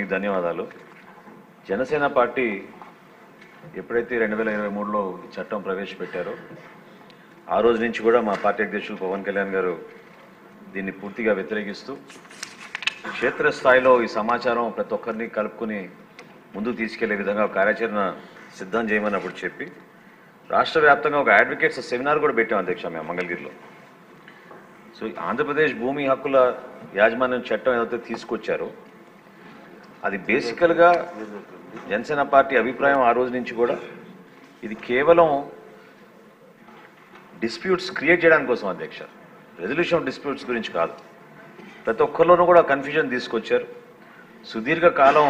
ధన్యవాదాలు జనసేన పార్టీ ఎప్పుడైతే రెండు వేల ఇరవై మూడులో ఈ చట్టం ప్రవేశపెట్టారో ఆ రోజు నుంచి కూడా మా పార్టీ అధ్యక్షులు పవన్ కళ్యాణ్ గారు దీన్ని పూర్తిగా వ్యతిరేకిస్తూ క్షేత్రస్థాయిలో ఈ సమాచారం ప్రతి ఒక్కరిని కలుపుకుని ముందుకు తీసుకెళ్లే విధంగా ఒక కార్యాచరణ సిద్ధం చేయమని అప్పుడు చెప్పి రాష్ట్ర వ్యాప్తంగా ఒక అడ్వకేట్స్ సెమినార్ కూడా పెట్టాం అధ్యక్ష మేము మంగళగిరిలో సో ఈ ఆంధ్రప్రదేశ్ భూమి హక్కుల యాజమాన్యం చట్టం ఏదైతే తీసుకొచ్చారో అది బేసికల్గా జనసేన పార్టీ అభిప్రాయం ఆ రోజు నుంచి కూడా ఇది కేవలం డిస్ప్యూట్స్ క్రియేట్ చేయడానికి కోసం అధ్యక్ష రెజల్యూషన్ ఆఫ్ డిస్ప్యూట్స్ గురించి కాదు ప్రతి ఒక్కరిలోనూ కూడా కన్ఫ్యూజన్ తీసుకొచ్చారు సుదీర్ఘ కాలం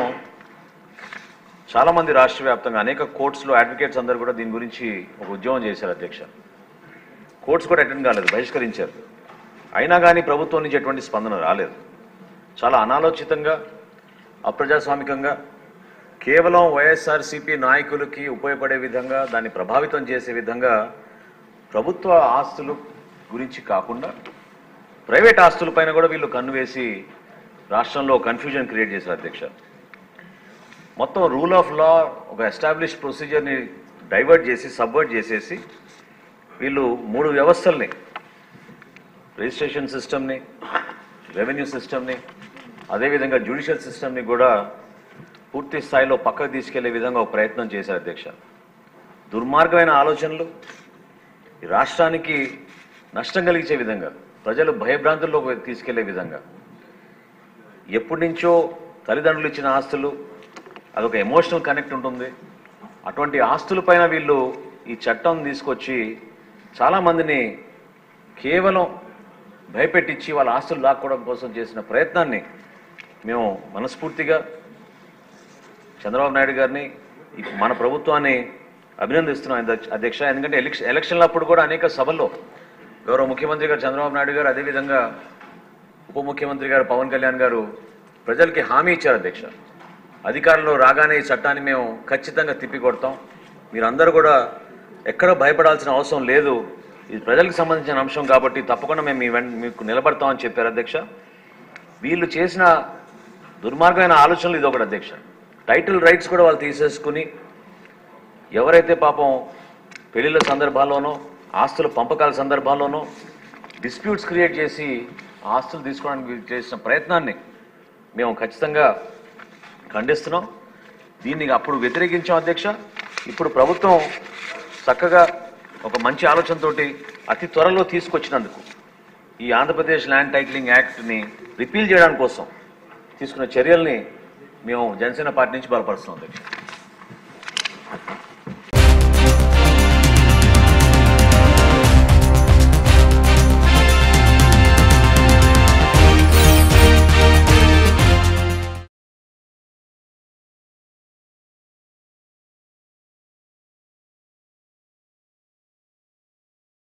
చాలామంది రాష్ట్ర వ్యాప్తంగా అనేక కోర్ట్స్లో అడ్వకేట్స్ అందరూ కూడా దీని గురించి ఒక ఉద్యమం చేశారు అధ్యక్ష కోర్ట్స్ కూడా అటెండ్ కాలేదు బహిష్కరించారు అయినా కానీ ప్రభుత్వం నుంచి ఎటువంటి స్పందన రాలేదు చాలా అనాలోచితంగా అప్రజాస్వామికంగా కేవలం వైఎస్ఆర్సీపీ నాయకులకి ఉపయోగపడే విధంగా దాన్ని ప్రభావితం చేసే విధంగా ప్రభుత్వ ఆస్తులు గురించి కాకుండా ప్రైవేట్ ఆస్తులపైన కూడా వీళ్ళు కన్ను వేసి రాష్ట్రంలో కన్ఫ్యూజన్ క్రియేట్ చేశారు అధ్యక్ష మొత్తం రూల్ ఆఫ్ లా ఒక ఎస్టాబ్లిష్ ప్రొసీజర్ని డైవర్ట్ చేసి సబ్వర్ట్ చేసేసి వీళ్ళు మూడు వ్యవస్థల్ని రిజిస్ట్రేషన్ సిస్టమ్ని రెవెన్యూ సిస్టమ్ని అదేవిధంగా జ్యుడిషియల్ సిస్టమ్ని కూడా పూర్తి స్థాయిలో పక్కకు తీసుకెళ్లే విధంగా ఒక ప్రయత్నం చేశారు అధ్యక్ష దుర్మార్గమైన ఆలోచనలు ఈ రాష్ట్రానికి నష్టం కలిగించే విధంగా ప్రజలు భయభ్రాంతుల్లోకి తీసుకెళ్లే విధంగా ఎప్పటి నుంచో తల్లిదండ్రులు ఇచ్చిన ఆస్తులు అదొక ఎమోషనల్ కనెక్ట్ ఉంటుంది అటువంటి ఆస్తులపైన వీళ్ళు ఈ చట్టం తీసుకొచ్చి చాలామందిని కేవలం భయపెట్టించి వాళ్ళ ఆస్తులు లాక్కోవడం కోసం చేసిన ప్రయత్నాన్ని మేము మనస్ఫూర్తిగా చంద్రబాబు నాయుడు గారిని ఈ మన ప్రభుత్వాన్ని అభినందిస్తున్నాం అధ్యక్ష- అధ్యక్ష ఎందుకంటే ఎలక్షన్ ఎలక్షన్ల అప్పుడు కూడా అనేక సభల్లో గౌరవ ముఖ్యమంత్రి గారు చంద్రబాబు నాయుడు గారు అదేవిధంగా ఉప ముఖ్యమంత్రి గారు పవన్ కళ్యాణ్ గారు ప్రజలకి హామీ ఇచ్చారు అధ్యక్ష అధికారంలో రాగానే ఈ చట్టాన్ని మేము ఖచ్చితంగా తిప్పికొడతాం మీరందరూ కూడా ఎక్కడ భయపడాల్సిన అవసరం లేదు ఇది ప్రజలకు సంబంధించిన అంశం కాబట్టి తప్పకుండా మేము మీ వెంట మీకు నిలబడతామని చెప్పారు అధ్యక్ష వీళ్ళు చేసిన దుర్మార్గమైన ఆలోచనలు ఇది ఒకటి అధ్యక్ష టైటిల్ రైట్స్ కూడా వాళ్ళు తీసేసుకుని ఎవరైతే పాపం పెళ్లిళ్ళ సందర్భాల్లోనో ఆస్తుల పంపకాల సందర్భాల్లోనో డిస్ప్యూట్స్ క్రియేట్ చేసి ఆ ఆస్తులు తీసుకోవడానికి చేసిన ప్రయత్నాన్ని మేము ఖచ్చితంగా ఖండిస్తున్నాం దీన్ని అప్పుడు వ్యతిరేకించాం అధ్యక్ష ఇప్పుడు ప్రభుత్వం చక్కగా ఒక మంచి ఆలోచనతోటి అతి త్వరలో తీసుకొచ్చినందుకు ఈ ఆంధ్రప్రదేశ్ ల్యాండ్ టైటిలింగ్ యాక్ట్ని రిపీల్ చేయడానికి కోసం తీసుకున్న చర్యల్ని మేము జనసేన పార్టీ నుంచి బలపరుస్తున్నాం అధ్యక్ష